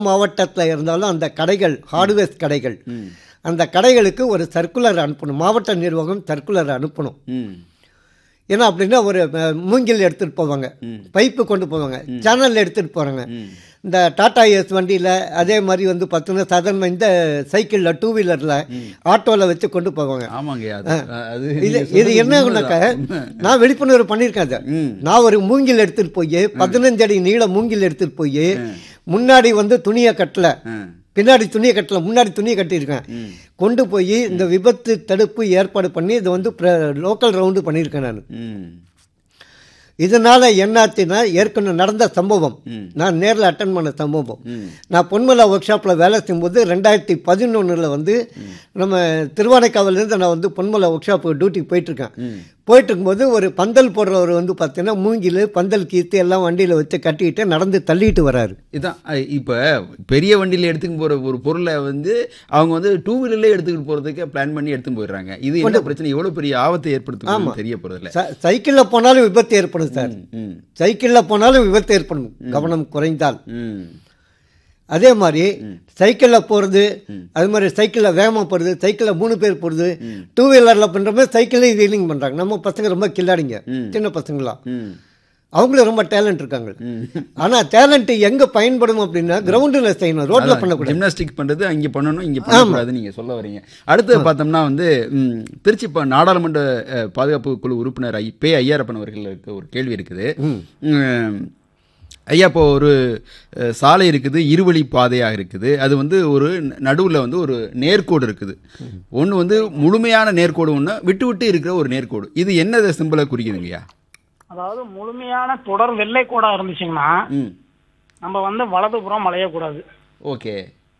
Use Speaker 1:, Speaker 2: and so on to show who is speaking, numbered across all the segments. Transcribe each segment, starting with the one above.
Speaker 1: மாவட்டத்தில் இருந்தாலும் அந்த கடைகள் ஹார்ட்வேர்ஸ் கடைகள் அந்த கடைகளுக்கு ஒரு சர்க்குலர் அனுப்பணும் மாவட்ட நிர்வாகம் சர்க்குலர் அனுப்பணும்
Speaker 2: ம்
Speaker 1: ஏன்னா அப்படின்னா ஒரு அஹ், மூங்கில் எடுத்துகிட்டு போவாங்க பைப்பு கொண்டு போவாங்க சேனல் எடுத்துகிட்டு போகிறாங்க இந்த டாடா ஏஸ் வண்டியில் அதே மாதிரி வந்து பார்த்தீங்கன்னா சாதாரண இந்த சைக்கிளில் டூ வீலரில் ஆட்டோவில் வச்சு கொண்டு போவாங்க
Speaker 2: ஆமாங்க அது அது
Speaker 1: இது
Speaker 2: நீங்க
Speaker 1: இது
Speaker 2: சொல்றது
Speaker 1: என்ன ஆகுனாக்கா
Speaker 2: உண்மைதான்.
Speaker 1: நான் விழிப்புணர்வு பண்ணியிருக்கேன் அதை
Speaker 2: ம்.
Speaker 1: நான் ஒரு மூங்கில் எடுத்துகிட்டு போய் பதினஞ்சு அடி நீள மூங்கில் எடுத்துகிட்டு போய் முன்னாடி வந்து துணியை கட்டல
Speaker 2: ஆ.
Speaker 1: பின்னாடி துணியை கட்டல முன்னாடி துணியை கட்டியிருக்கேன் கொண்டு போய் இந்த விபத்து தடுப்பு ஏற்பாடு பண்ணி இது வந்து லோக்கல் ரவுண்டு பண்ணியிருக்கேன் நான்
Speaker 2: ம்
Speaker 1: இதனால என்னாச்சுன்னா ஏற்கனவே நடந்த சம்பவம் நான் நேரில் அட்டன் பண்ண சம்பவம்
Speaker 2: ம்.
Speaker 1: நான் பொன்மலா ஒர்க் ஷாப்பில் வேலை செய்யும்போது ரெண்டாயிரத்தி பதினொன்றில் வந்து நம்ம திருவானைக்காவிலேருந்து நான் வந்து பொன்மலா ஒர்க் ஷாப்புக்கு டியூட்டிக்கு போயிட்டுருக்கேன் போயிட்டு இருக்கும்போது ஒரு பந்தல் போடுறவர் வந்து பார்த்தீங்கன்னா மூங்கில் பந்தல் கீத்து எல்லாம் வண்டியில் வச்சு கட்டிக்கிட்டு நடந்து தள்ளிட்டு வராரு
Speaker 2: இதான் அஹ், இப்ப பெரிய வண்டியில எடுத்துட்டு போற ஒரு பொருளை வந்து அவங்க வந்து டூ வீலர்ல எடுத்துக்கிட்டு போறதுக்கு பிளான் பண்ணி எடுத்துட்டு போயிடுறாங்க இது என்ன பிரச்சனை எவ்வளவு பெரிய ஆபத்தை ஏற்படுத்தும் தெரிய போறதில்ல
Speaker 1: ச- சைக்கிளில் போனாலும் விபத்து ஏற்படும் சார்
Speaker 2: ம்
Speaker 1: சைக்கிளில் போனாலும் விபத்து ஏற்படும் கவனம் குறைந்தால்
Speaker 2: ம்
Speaker 1: அதே மாதிரி சைக்கிளில் போகிறது அது மாதிரி சைக்கிளில் வேகமாக போகிறது சைக்கிளில் மூணு பேர் போகிறது டூ வீலரில் பண்ணுற மாதிரி சைக்கிளையும் வீலிங் பண்ணுறாங்க நம்ம பசங்க ரொம்ப கில்லாடிங்க சின்ன பசங்களாம்
Speaker 2: ம்
Speaker 1: அவங்களும் ரொம்ப டேலண்ட் இருக்காங்க ஆனால் டேலண்ட் எங்கே பயன்படும் அப்படின்னா கிரவுண்டில் செய்யணும் ரோட்டில் பண்ணக்கூடாது
Speaker 2: ஜிம்னாஸ்டிக் பண்றது அங்க பண்ணணும் இங்க பண்ணக்கூடாது நீங்க சொல்ல வரீங்க அடுத்து பார்த்தோம்னா வந்து ம், திருச்சி ப- நாடாளுமன்ற அஹ், பாதுகாப்பு குழு உறுப்பினர் ஐ பே ஐயாரப்பன் அவர்களுக்கு ஒரு கேள்வி இருக்குது ம், ஐயா இப்போ ஒரு அஹ், சாலை இருக்குது இருவழி பாதையாக இருக்குது அது வந்து ஒரு நடுவில் வந்து ஒரு நேர்கோடு இருக்குது ஒன்று வந்து முழுமையான நேர்கோடு ஒன்று விட்டு விட்டு இருக்கிற ஒரு நேர்கோடு இது என்ன சிம்பிளை குறிக்குதுங்கய்யா
Speaker 3: அதாவது முழுமையான தொடர் வெள்ளை கோடா இருந்துச்சுங்கன்னா
Speaker 2: ம்
Speaker 3: நம்ம வந்து வலதுபுறம் வளையக்கூடாது
Speaker 2: ஓகே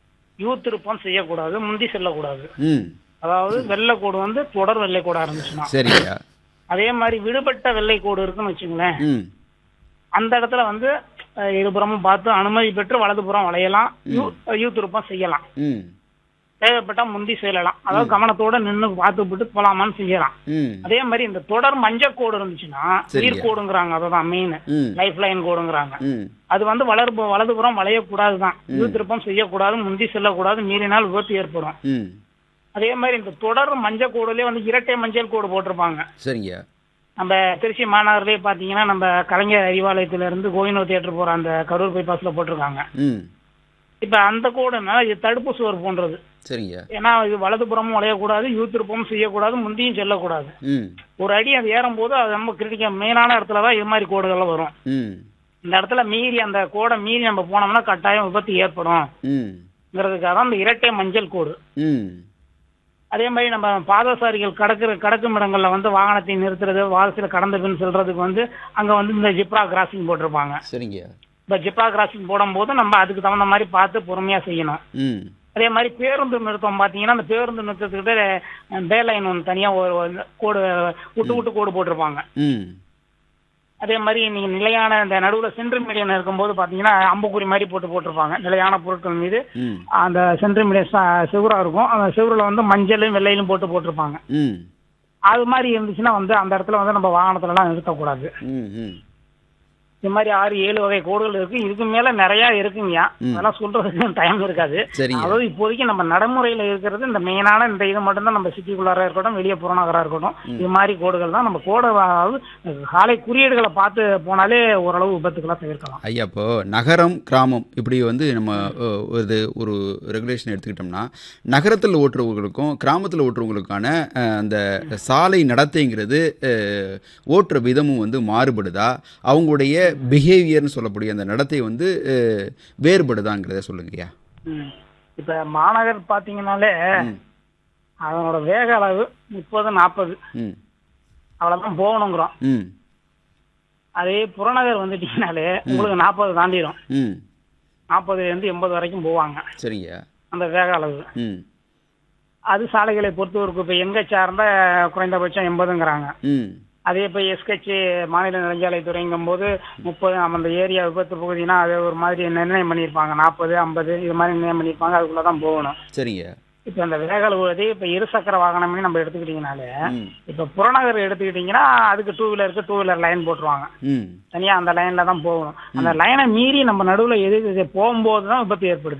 Speaker 3: யூ திருப்பம் செய்யக்கூடாது முந்தி செல்லக்கூடாது
Speaker 2: ம்
Speaker 3: அதாவது வெள்ளை கோடு வந்து தொடர் வெள்ளை கோடா இருந்துச்சுன்னா
Speaker 2: சரிங்கய்யா
Speaker 3: அதே மாதிரி விடுபட்ட வெள்ளை கோடு இருக்குன்னு வச்சுங்களேன்
Speaker 2: ம்
Speaker 3: அந்த இடத்துல வந்து அஹ், இருபுறமும் பார்த்து அனுமதி பெற்று வலதுபுறம் வளையலாம் யூ யூ திருப்பம் செய்யலாம்
Speaker 2: ம்
Speaker 3: தேவைப்பட்டா முந்தி செல்லலாம் அதாவது கவனத்தோட நின்று பார்த்து விட்டு போலாமான்னு செய்யலாம்
Speaker 2: ம்
Speaker 3: அதே மாதிரி இந்த தொடர் மஞ்சள் கோடு இருந்துச்சுன்னா
Speaker 2: சரிங்க.
Speaker 3: உயிர் கோடுங்கிறாங்க அதான் மெயின்
Speaker 2: ம்.
Speaker 3: லைஃப் லைன் கோடுங்கிறாங்க
Speaker 2: ம்
Speaker 3: அது வந்து வளர் வலதுபுறம் வளையக்கூடாது தான் யூ திருப்பம் செய்யக்கூடாது முந்தி செல்லக்கூடாது மீறினால் விபத்து ஏற்படும்
Speaker 2: ம்
Speaker 3: அதே மாதிரி இந்த தொடர் மஞ்சள் கோடுலயே வந்து இரட்டை மஞ்சள் கோடு போட்டிருப்பாங்க
Speaker 2: சரிங்கய்யா
Speaker 3: நம்ம திருச்சி மாநகர்லயே பாத்தீங்கன்னா நம்ம கலைஞர் அறிவாலயத்துல இருந்து கோவிந்தோ தியேட்டர் போற அந்த கரூர் பைபாஸ்ல போட்டிருக்காங்க
Speaker 2: ம்
Speaker 3: இப்ப அந்த கோடுனா இது தடுப்பு சுவர் போன்றது
Speaker 2: சரிங்கய்யா
Speaker 3: ஏன்னா இது வலதுபுறமும் வளையக்கூடாது யூ திருப்பமும் செய்யக்கூடாது முந்தியும் செல்லக்கூடாது
Speaker 2: ம்
Speaker 3: ஒரு அடி அது ஏறும்போது அது ரொம்ப கிரிட்டிக்கல் மெயினான இடத்துல தான் இது மாதிரி கோடுகள்லாம் வரும்
Speaker 2: ம்
Speaker 3: இந்த இடத்துல மீறி அந்த கோடை மீறி நம்ம போனோம்னா கட்டாயம் விபத்து ஏற்படும்
Speaker 2: ம்
Speaker 3: ங்கிறதுக்காக தான் இந்த இரட்டை மஞ்சள் கோடு
Speaker 2: ம்
Speaker 3: அதே மாதிரி நம்ம பாதசாரிகள் கடக்கிற கடக்கும் இடங்கள்ல வந்து வாகனத்தை நிறுத்துறது வாரசில கடந்த பின் செல்றதுக்கு வந்து அங்க வந்து இந்த ஜிப்ரா கிராசிங் போட்டிருப்பாங்க
Speaker 2: சரிங்கய்யா
Speaker 3: இப்ப ஜிப்ரா கிராசிங் போடும்போது நம்ம அதுக்கு தகுந்த மாதிரி பார்த்து பொறுமையா செய்யணும்
Speaker 2: ம்
Speaker 3: அதே மாதிரி பேருந்து நிறுத்தம் பாத்தீங்கன்னா அந்த பேருந்து நிறுத்தத்துக்கிட்ட பே லைன் ஒன்று தனியா ஒரு ஒரு கோடு விட்டு விட்டு கோடு போட்டிருப்பாங்க
Speaker 2: ம்
Speaker 3: அதே மாதிரி நீங்க நிலையான இந்த நடுவுல சென்ட்ரல் மீடியம் இருக்கும்போது பாத்தீங்கன்னா அம்புக்குறி மாதிரி போட்டு போட்டிருப்பாங்க நிலையான பொருட்கள் மீது
Speaker 2: ம்
Speaker 3: அந்த சென்ட்ரல் மீடியம் செவுரா இருக்கும் அந்த செவுருல வந்து மஞ்சளும் வெள்ளையிலும் போட்டு போட்டிருப்பாங்க
Speaker 2: ம்
Speaker 3: அது மாதிரி இருந்துச்சுன்னா வந்து அந்த இடத்துல வந்து நம்ம வாகனத்துல எல்லாம் நிறுத்தக்கூடாது
Speaker 2: ம் ம்
Speaker 3: இது மாதிரி ஆறு ஏழு வகை கோடுகள் இருக்கு இதுக்கு மேல நிறைய இருக்குங்கய்யா அதெல்லாம் சொல்றதுக்கு டைம் இருக்காது
Speaker 2: சரிங்க.
Speaker 3: அதாவது இப்போதைக்கு நம்ம நடைமுறையில இருக்கிறது இந்த மெயினான இந்த இது மட்டும்தான் நம்ம சிட்டிக்குள்ளார இருக்கட்டும் வெளியே புறநகரா இருக்கட்டும் இது மாதிரி கோடுகள் தான் நம்ம கோடை அதாவது சாலை குறியீடுகளை பார்த்து போனாலே ஓரளவு விபத்துக்களை தவிர்க்கலாம்
Speaker 2: ஐயா இப்போ நகரம் கிராமம் இப்படி வந்து நம்ம அஹ், ஒரு ஒரு ரெகுலேஷன் எடுத்துக்கிட்டோம்னா நகரத்தில் ஓட்டுறவங்களுக்கும் கிராமத்தில் ஓட்டுறவங்களுக்கான அஹ், அந்த சாலை நடத்தைங்கிறது அஹ், ஓட்டுற விதமும் வந்து மாறுபடுதா அவங்களுடைய பிஹேவியர்னு சொல்லக்கூடிய அந்த நடத்தை வந்து அஹ், வேறுபடுதாங்கிறத சொல்லுங்கய்யா
Speaker 3: ம். இப்ப மாநகர் பாத்தீங்கன்னாலே அதனோட வேக அளவு முப்பது நாற்பது
Speaker 2: ம்
Speaker 3: அவ்வளவுதான் போகணுங்கிறோம்
Speaker 2: ம்
Speaker 3: அதே புறநகர் வந்துட்டீங்கனாலே உங்களுக்கு நாற்பது தாண்டிடும்
Speaker 2: ம்
Speaker 3: நாற்பதுல இருந்து எண்பது வரைக்கும் போவாங்க
Speaker 2: சரிங்கய்யா
Speaker 3: அந்த வேக அளவு
Speaker 2: ம்
Speaker 3: அது சாலைகளை பொறுத்து இருக்கு இப்ப எங்க சார்ந்த குறைந்தபட்சம் எண்பதுங்கிறாங்க
Speaker 2: ம்
Speaker 3: அதே இப்ப எஸ்கட்சி மாநில நெடுஞ்சாலைத்துறைங்கும் போது முப்பது நம்ம அந்த ஏரியா விபத்து பகுதினா அது ஒரு மாதிரி நிர்ணயம் பண்ணியிருப்பாங்க நாற்பது ஐம்பது இது மாதிரி நிர்ணயம் பண்ணியிருப்பாங்க அதுக்குள்ளதான் போகணும்
Speaker 2: சரிங்கய்யா
Speaker 3: இப்ப இந்த வேக அளவுதே இப்ப இருசக்கர வாகனம்னு நம்ம எடுத்துக்கிட்டீங்கனாலே
Speaker 2: ம்.
Speaker 3: இப்ப புறநகர் எடுத்துக்கிட்டீங்கன்னா அதுக்கு டூ வீலருக்கு டூ வீலர் லைன் போட்டுருவாங்க
Speaker 2: ம்
Speaker 3: தனியா அந்த லைன்ல தான் போகணும் அந்த லைனை மீறி நம்ம நடுவுல எது போகும்போது தான் விபத்து ஏற்படுது